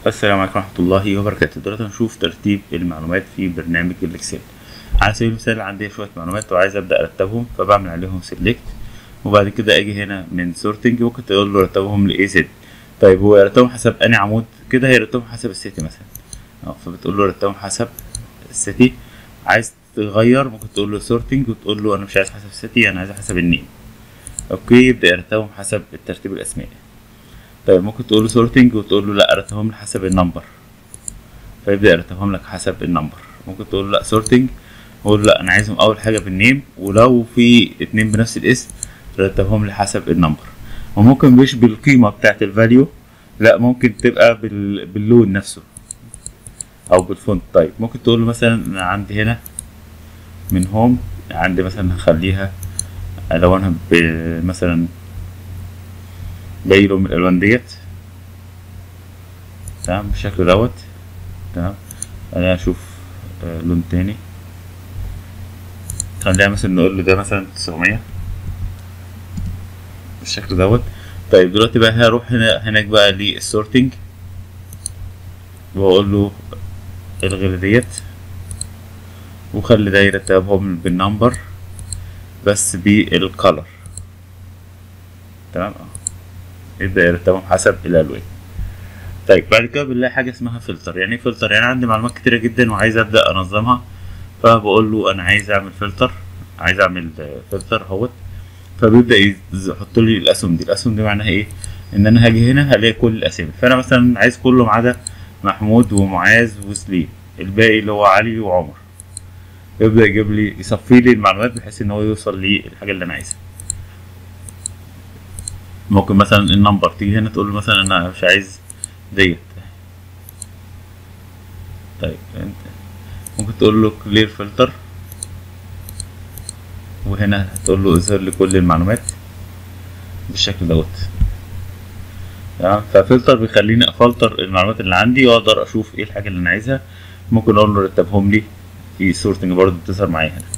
السلام عليكم ورحمة الله وبركاته دلوقتي هنشوف ترتيب المعلومات في برنامج الإكسل على سبيل المثال عندي شوية معلومات وعايز أبدأ أرتبهم فبعمل عليهم سيلكت وبعد كده أجي هنا من سورتنج ممكن تقول له رتبهم لإيه زد طيب هو يرتبهم حسب أنهي عمود كده هيرتبهم حسب السيتي مثلا اه فبتقول له رتبهم حسب السيتي عايز تغير ممكن تقول له سورتنج وتقول له أنا مش عايز حسب السيتي أنا عايز حسب النيم أوكي يبدأ يرتبهم حسب الترتيب الأسماء طيب ممكن تقول له سورتنج وتقول له لا رتبهم لي حسب النمبر فيبدأ يرتبهم لك حسب النمبر ممكن تقول له لا سورتنج وقول له لا انا عايزهم اول حاجه بالنيم ولو في اتنين بنفس الاسم رتبهم لي حسب النمبر وممكن مش بالقيمه بتاعت الفاليو لا ممكن تبقى بال... باللون نفسه او بالفونت طيب ممكن تقول له مثلا انا عندي هنا من هوم عندي مثلا هخليها الوانها ب... مثلا باي لون من الالوان ديت تمام بالشكل دوت تمام انا اشوف آه لون تاني خلينا مثلا نقول له ده مثلا تسعمية بالشكل دوت طيب دلوقتي بقى هروح هنا هناك بقى للسورتنج واقول له الغي ديت وخلي ده يرتبهم بالنمبر بس بالكالر تمام يبدأ يرتبهم حسب الألوان طيب بعد كده بنلاقي حاجة اسمها فلتر يعني ايه فلتر يعني عندي معلومات كتيرة جدا وعايز أبدأ أنظمها فبقول له أنا عايز أعمل فلتر عايز أعمل فلتر اهوت فبيبدأ يحط لي الأسهم دي الأسهم دي معناها إيه؟ إن أنا هاجي هنا هلاقي كل الأسامي فأنا مثلا عايز كله ما عدا محمود ومعاذ وسليم الباقي اللي هو علي وعمر يبدأ يجيب لي يصفي لي المعلومات بحيث إن هو يوصل للحاجة اللي أنا عايزها ممكن مثلا النمبر تيجي هنا تقول له مثلا انا مش عايز ديت طيب انت ممكن تقول له كلير فلتر وهنا تقول له اظهر لي كل المعلومات بالشكل دوت تمام ففلتر بيخليني افلتر المعلومات اللي عندي واقدر اشوف ايه الحاجه اللي انا عايزها ممكن اقول له رتبهم لي في سورتنج برضه بتظهر معايا هنا